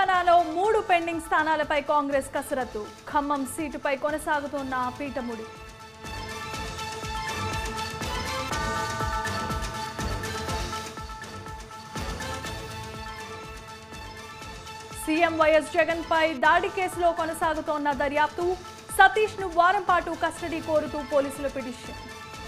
తెలంగాణలో మూడు పెండింగ్ స్థానాలపై కాంగ్రెస్ కసరత్తు ఖమ్మం సీటుపై కొనసాగుతున్న పీఠముడి సీఎం వైఎస్ జగన్ పై దాడి కేసులో కొనసాగుతోన్న దర్యాప్తు సతీష్ ను వారం పాటు కస్టడీ కోరుతూ పోలీసుల పిటిషన్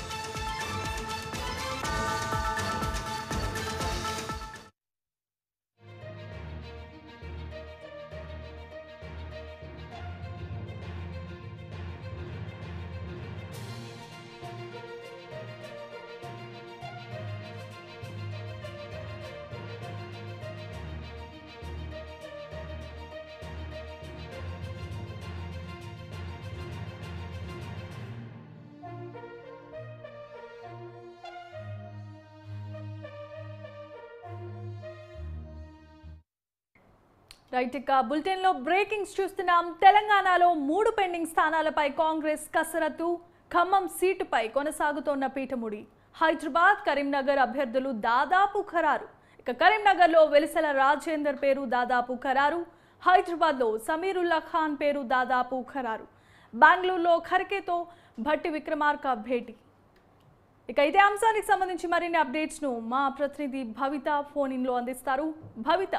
రైట్ ఇక బులెటిన్ లో బ్రేకింగ్స్ చూస్తున్నాం తెలంగాణలో మూడు పెండింగ్ స్థానాలపై కాంగ్రెస్ కసరత్తు ఖమ్మం సీటుపై కొనసాగుతోన్న పీఠముడి హైదరాబాద్ కరీంనగర్ అభ్యర్థులు దాదాపు ఖరారు ఇక కరీంనగర్లో వెలిసెల రాజేందర్ పేరు దాదాపు ఖరారు హైదరాబాద్లో సమీరుల్లా ఖాన్ పేరు దాదాపు ఖరారు బెంగళూరులో ఖర్కేతో భట్టి విక్రమార్క భేటీ ఇక ఇదే అంశానికి సంబంధించి మరిన్ని అప్డేట్స్ ను మా ప్రతినిధి భవిత ఫోన్ ఇన్ లో అందిస్తారు భవిత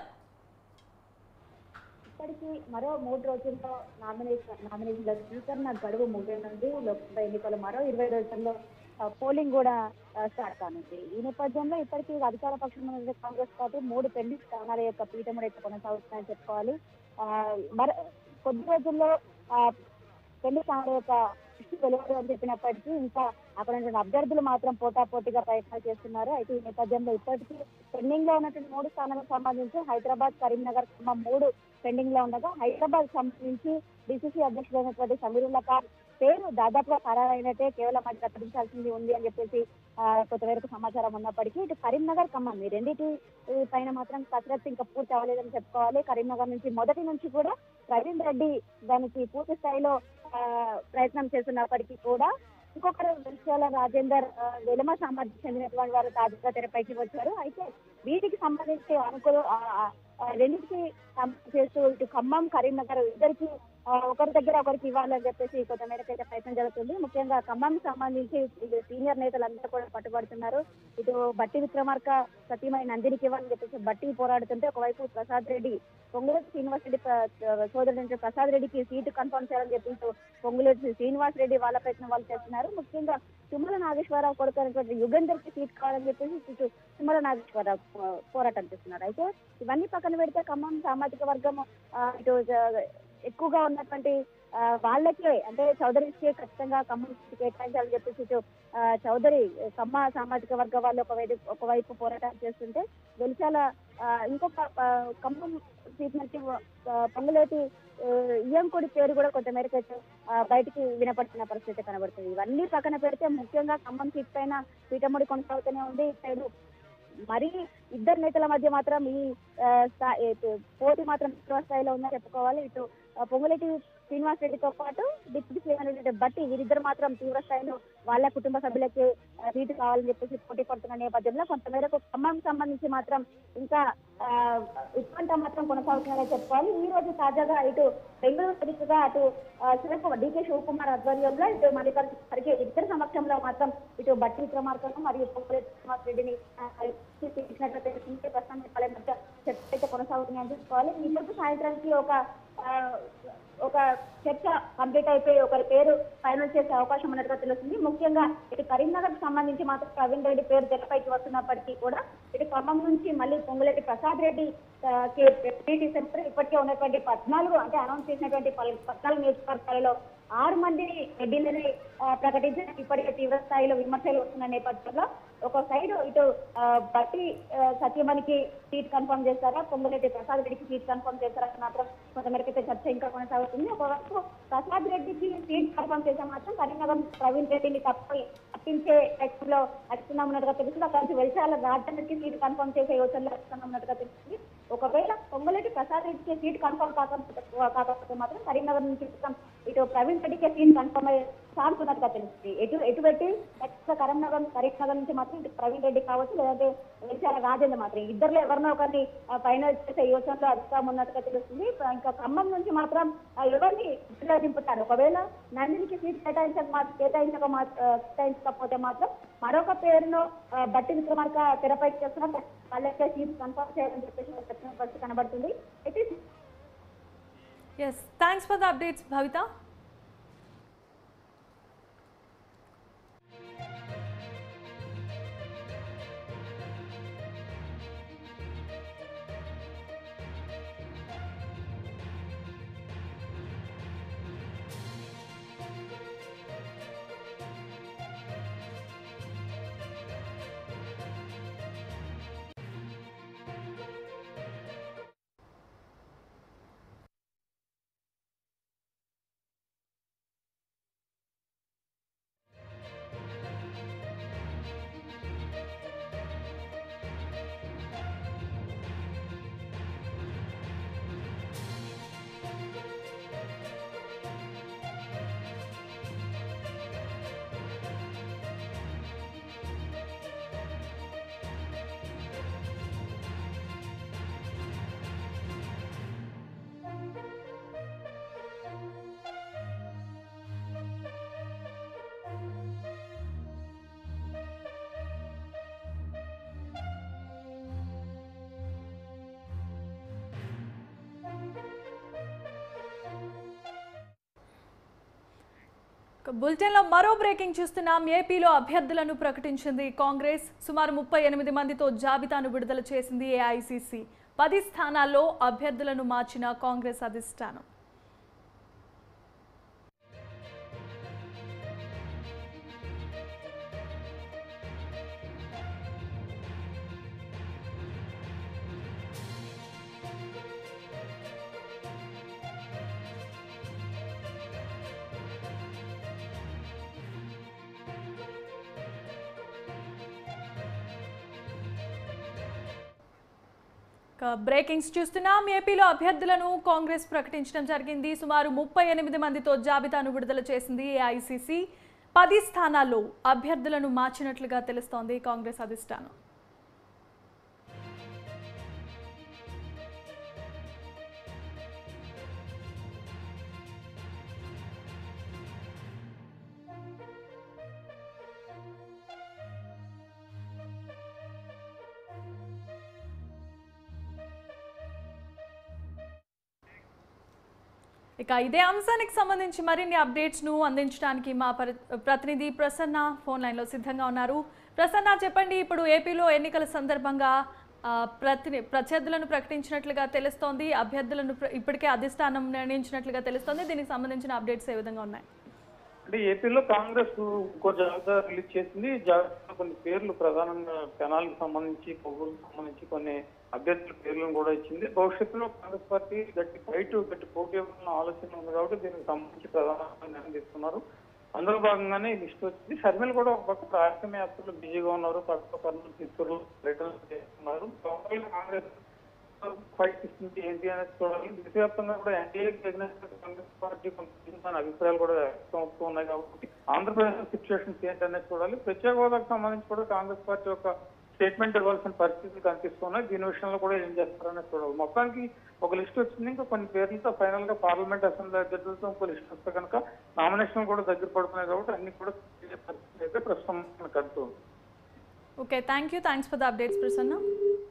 ఇప్పటికీ మరో మూడు రోజుల్లో నామినేషన్ నామినేషన్ల స్వీకరణ గడువు ముగియనుంది లోక్సభ ఎన్నికలు మరో ఇరవై రోజుల్లో ఆ, పోలింగ్ కూడా ఆ, స్టార్ట్ కానుంది ఈ నేపథ్యంలో ఇప్పటికీ అధికార పక్షంలో ఉన్న కాంగ్రెస్ పార్టీ మూడు పెండింగ్ స్థానాల యొక్క పీఠముడు అయితే కొనసాగుతున్నాయని చెప్పుకోవాలి ఆ, మర కొద్ది రోజుల్లో ఆ, పెళ్లి స్థానాల యొక్క లిస్టు వెలువడు అని చెప్పినప్పటికీ ఇంకా అక్కడ ఉన్నటువంటి అభ్యర్థులు మాత్రం పోటాపోటీగా ప్రయత్నాలు చేస్తున్నారు అయితే ఈ నేపథ్యంలో ఇప్పటికీ పెండింగ్ లో ఉన్నటువంటి మూడు స్థానాలకు సంబంధించి హైదరాబాద్ కరీంనగర్ ఖమ్మం మూడు పెండింగ్ లో ఉండగా హైదరాబాద్ సంబంధించి డిసిసి అధ్యక్షుడైనటువంటి సమీరుల్లా ఖాన్ పేరు దాదాపుగా ఖరారైనట్టే కేవలం అది ప్రకటించాల్సింది ఉంది అని చెప్పేసి ఆ, కొంతవరకు సమాచారం ఉన్నప్పటికీ ఇటు కరీంనగర్ ఖమ్మం ఈ రెండింటి ఈ పైన మాత్రం కసరత్తు ఇంకా పూర్తి అవ్వలేదని చెప్పుకోవాలి కరీంనగర్ నుంచి మొదటి నుంచి కూడా ప్రవీణ్ రెడ్డి దానికి పూర్తి స్థాయిలో ఆ, ప్రయత్నం చేస్తున్నప్పటికీ కూడా ఇంకొకరు విషయాల రాజేందర్ ఆ, వెలమ సామర్థ్యం చెందినటువంటి వారు తాజాగా తెరపైకి వచ్చారు అయితే వీటికి సంబంధించి అనుకూల ఆ, ఆ, ఆ, రెండింటికి సంబంధించి చేస్తూ ఇటు ఖమ్మం కరీంనగర్ ఇద్దరికి ఆ, ఒకరి దగ్గర ఒకరికి ఇవ్వాలని చెప్పేసి కొంత మేరకు అయితే ప్రయత్నం జరుగుతుంది ముఖ్యంగా ఖమ్మం సంబంధించి ఇటు సీనియర్ నేతలందరూ కూడా పట్టుబడుతున్నారు ఇటు బట్టి విక్రమార్క సతీమణి నందినికి ఇవ్వాలని చెప్పేసి బట్టి పోరాడుతుంటే ఒకవైపు ప్రసాద్ రెడ్డి పొంగులేటి శ్రీనివాస్ రెడ్డి ప్ర- సోదరుడు ప్రసాద్ రెడ్డికి సీటు కన్ఫర్మ్ చేయాలని చెప్పి పొంగులేటి శ్రీనివాస్ రెడ్డి వాళ్ళ ప్రయత్నం వాళ్ళు చేస్తున్నారు ముఖ్యంగా తుమ్మల నాగేశ్వరరావు కొడుకు అయినటువంటి యుగంధర్ కి సీట్ కావాలని చెప్పేసి ఇటు తుమ్మల నాగేశ్వరరావు పో- పోరాటం చేస్తున్నారు అయితే ఇవన్నీ పక్కన పెడితే ఖమ్మం సామాజిక వర్గం ఆ, ఇటు జ- ఎక్కువగా ఉన్నటువంటి ఆ, వాళ్ళకే అంటే చౌదరికి ఖచ్చితంగా ఖమ్మం సీటు కేటాయించాలని చెప్పేసి ఇటు ఆ, చౌదరి కమ్మ సామాజిక వర్గ వాళ్ళు ఒకవైపు ఒకవైపు పోరాటం చేస్తుంటే వెలిచాల ఆ, ఇంకొక ఆ, ఖమ్మం సీట్ నుంచి ఆ, పొంగులేటి ఆ, ఇయ్యంకుడి పేరు కూడా కొంత మేరకు అయితే ఆ, బయటికి వినపడుతున్న పరిస్థితి కనబడుతుంది ఇవన్నీ పక్కన పెడితే ముఖ్యంగా ఖమ్మం సీట్ పైన పీఠముడి కొనసాగుతూనే ఉంది ఇటు సైడు మరి ఇద్దరు నేతల మధ్య మాత్రం ఈ ఆ, స్థా- ఏ, పోటీ మాత్రం తీవ్ర స్థాయిలో ఉందని చెప్పుకోవాలి ఇటు ఆ, పొంగులేటి శ్రీనివాస్ రెడ్డితో పాటు డిప్యూటీ సీఎం అయినటువంటి బట్టి వీరిద్దరు మాత్రం తీవ్ర స్థాయిలో వాళ్ళ కుటుంబ సభ్యులకి ఆ, సీటు కావాలని చెప్పేసి పోటీ పడుతున్న నేపథ్యంలో కొంతమేరకు ఖమ్మం సంబంధించి మాత్రం ఇంకా ఆ, ఉత్కంఠ మాత్రం కొనసాగుతున్నారని చెప్పుకోవాలి ఈ రోజు తాజాగా ఇటు బెంగళూరు వేదికగా అటు ఆ, శివకుమార్ డికే శివకుమార్ ఆధ్వర్యంలో ఇటు మల్లికార్జున ఖర్గే ఇద్దరు సమక్షంలో మాత్రం ఇటు బట్టి విక్రమార్కను మరియు పొంగులేటి శ్రీనివాస్ రెడ్డిని ఆ, కలిసి ఇచ్చినట్లు తెలిసింది ప్రస్తుతం వాళ్ళ మధ్య చర్చ అయితే కొనసాగుతున్నాయని చెప్పుకోవాలి ఈ రోజు సాయంత్రానికి ఒక ఆ, ఒక చర్చ కంప్లీట్ అయిపోయి ఒకరి పేరు ఫైనల్ చేసే అవకాశం ఉన్నట్టుగా తెలుస్తుంది ముఖ్యంగా ఇటు కరీంనగర్ కి సంబంధించి మాత్రం ప్రవీణ్ రెడ్డి పేరు తెరపైకి వస్తున్నప్పటికీ కూడా ఇటు ఖమ్మం నుంచి మళ్ళీ పొంగులేటి ప్రసాద్ రెడ్డి ఆ, కి టీటీ సెంటర్ ఇప్పటికే ఉన్నటువంటి పద్నాలుగు అంటే అనౌన్స్ చేసినటువంటి పల్- పద్నాలుగు నియోజకవర్గాలలో ఆరు మందిని రెడ్డిలని ఆ, ప్రకటించిన ఇప్పటికే తీవ్ర స్థాయిలో విమర్శలు వస్తున్న నేపథ్యంలో ఒక సైడ్ ఇటు ఆ, బట్టి ఆ, సత్యమణికి సీట్ కన్ఫర్మ్ చేస్తారా పొంగులేటి ప్రసాద్ రెడ్డికి సీట్ కన్ఫర్మ్ చేస్తారా అని మాత్రం కొంతమేరకు అయితే చర్చ ఇంకా కొనసాగుతుంది ఒకవైపు ప్రసాద్ రెడ్డికి సీట్ కన్ఫర్మ్ చేస్తే మాత్రం కరీంనగర్ ప్రవీణ్ రెడ్డిని తప్పి తప్పించే టెక్స్ట్లో అడుగుతున్నాం ఉన్నట్టుగా తెలుస్తుంది అక్కడ నుంచి వెలిసాల రాజధానికి సీట్ కన్ఫర్మ్ చేసే యోచనలో అడుగుతున్నాం ఉన్నట్టుగా తెలుస్తుంది ఒకవేళ పొంగులేటి ప్రసాద్ నుంచి సీట్ కన్ఫర్మ్ కాకపోతే కాకపోతే మాత్రం కరీంనగర్ నుంచి ఇటు ప్రవీణ్ రెడ్డికి సీట్ కన్ఫర్మ్ అయ్యే ఛాన్స్ ఉన్నట్టుగా తెలుస్తుంది ఎటు ఎటు పెట్టి నెక్స్ట్ కరీంనగర్ కరీంనగర్ నుంచి మాత్రం ఇటు ప్రవీణ్ రెడ్డి కావచ్చు లేదంటే వెలిచాల రాజేంద్ర మాత్రం ఇద్దరులో ఎవరినో ఒకరిని ఫైనల్ చేసే యోచనలో అధికారం ఉన్నట్టుగా తెలుస్తుంది ఇంకా ఖమ్మం నుంచి మాత్రం ఆ, ఎవరిని ఇద్దరులో దింపుతారు ఒకవేళ నందినికి సీట్ కేటాయించక మా- కేటాయించక మా- ఆ, కేటాయించకపోతే మాత్రం మరొక పేరును ఆ, బట్టి విక్రమార్క తెరపై చేస్తున్న వాళ్ళకే సీట్ కన్ఫర్మ్ చేయాలని చెప్పేసి ఒక ప్రశ్న పరిస్థితి కనబడుతుంది అయితే yes thanks for the updates Bhavitha బులెటిన్లో మరో బ్రేకింగ్ చూస్తున్నాం ఏపీలో అభ్యర్థులను ప్రకటించింది కాంగ్రెస్ సుమారు ముప్పై ఎనిమిది మందితో జాబితాను విడుదల చేసింది ఏఐసిసి పది స్థానాల్లో అభ్యర్థులను మార్చిన కాంగ్రెస్ అధిష్టానం ఇక బ్రేకింగ్స్ చూస్తున్నాం ఏపీలో అభ్యర్థులను కాంగ్రెస్ ప్రకటించడం జరిగింది సుమారు ముప్పై ఎనిమిది మందితో జాబితాను విడుదల చేసింది ఏఐసిసి పది స్థానాల్లో అభ్యర్థులను మార్చినట్లుగా తెలుస్తోంది కాంగ్రెస్ అధిష్టానం ఇక ఇదే అంశానికి సంబంధించి మరిన్ని అప్డేట్స్ ను అందించడానికి మా పరి- ప్రతినిధి ప్రసన్న ఫోన్ లైన్ లో సిద్ధంగా ఉన్నారు ప్రసన్న చెప్పండి ఇప్పుడు ఏపీలో ఎన్నికల సందర్భంగా ఆ, ప్రతి ప్రత్యర్థులను ప్రకటించినట్లుగా తెలుస్తోంది అభ్యర్థులను ప్ర- ఇప్పటికే అధిష్టానం నిర్ణయించినట్లుగా తెలుస్తోంది దీనికి సంబంధించిన అప్డేట్స్ ఏ విధంగా ఉన్నాయి అంటే ఏపీలో కాంగ్రెస్ ఇంకో జాబితా రిలీజ్ చేసింది జాబితా కొన్ని పేర్లు ప్రధానంగా పెనాలకు సంబంధించి పొగులకు సంబంధించి కొన్ని అభ్యర్థుల పేర్లను కూడా ఇచ్చింది భవిష్యత్తులో కాంగ్రెస్ పార్టీ గట్టి బయట గట్టి పోటీ ఇవ్వాలన్న ఆలోచన ఉంది కాబట్టి దీనికి సంబంధించి ప్రధానంగా నిర్ణయం తీసుకున్నారు అందులో భాగంగానే ఈ లిస్ట్ వచ్చింది షర్మిల కూడా ఒక పక్క రాజకీయ యాత్రలు బిజీగా ఉన్నారు పక్క కర్నూలు చిత్తూరు పర్యటనలు చేస్తున్నారు టోటల్ కాంగ్రెస్ ఫైట్ ఇస్తుంది ఏంటి అనేది చూడాలి దేశవ్యాప్తంగా కూడా ఎన్డీఏ కాంగ్రెస్ పార్టీ కొంత అభిప్రాయాలు కూడా వ్యక్తం అవుతూ ఉన్నాయి కాబట్టి ఆంధ్రప్రదేశ్ సిచ్యువేషన్స్ ఏంటనేది చూడాలి ప్రత్యేక హోదాకు సంబంధించి కూడా కాంగ్రెస్ పార్టీ ఒక స్టేట్మెంట్ ఇవ్వాల్సిన పరిస్థితులు కనిపిస్తున్నాయి దీని విషయంలో కూడా ఏం చేస్తారనేది చూడాలి మొత్తానికి ఒక లిస్ట్ వచ్చింది ఇంకా కొన్ని పేర్లతో ఫైనల్ గా పార్లమెంట్ అసెంబ్లీ అభ్యర్థులతో ఇంకో లిస్ట్ వస్తే కనుక నామినేషన్ కూడా దగ్గర పడుతున్నాయి కాబట్టి అన్ని కూడా తెలియ పరిస్థితి అయితే ప్రస్తుతం మనకు కలుగుతుంది okay thank you thanks for the updates Prasanna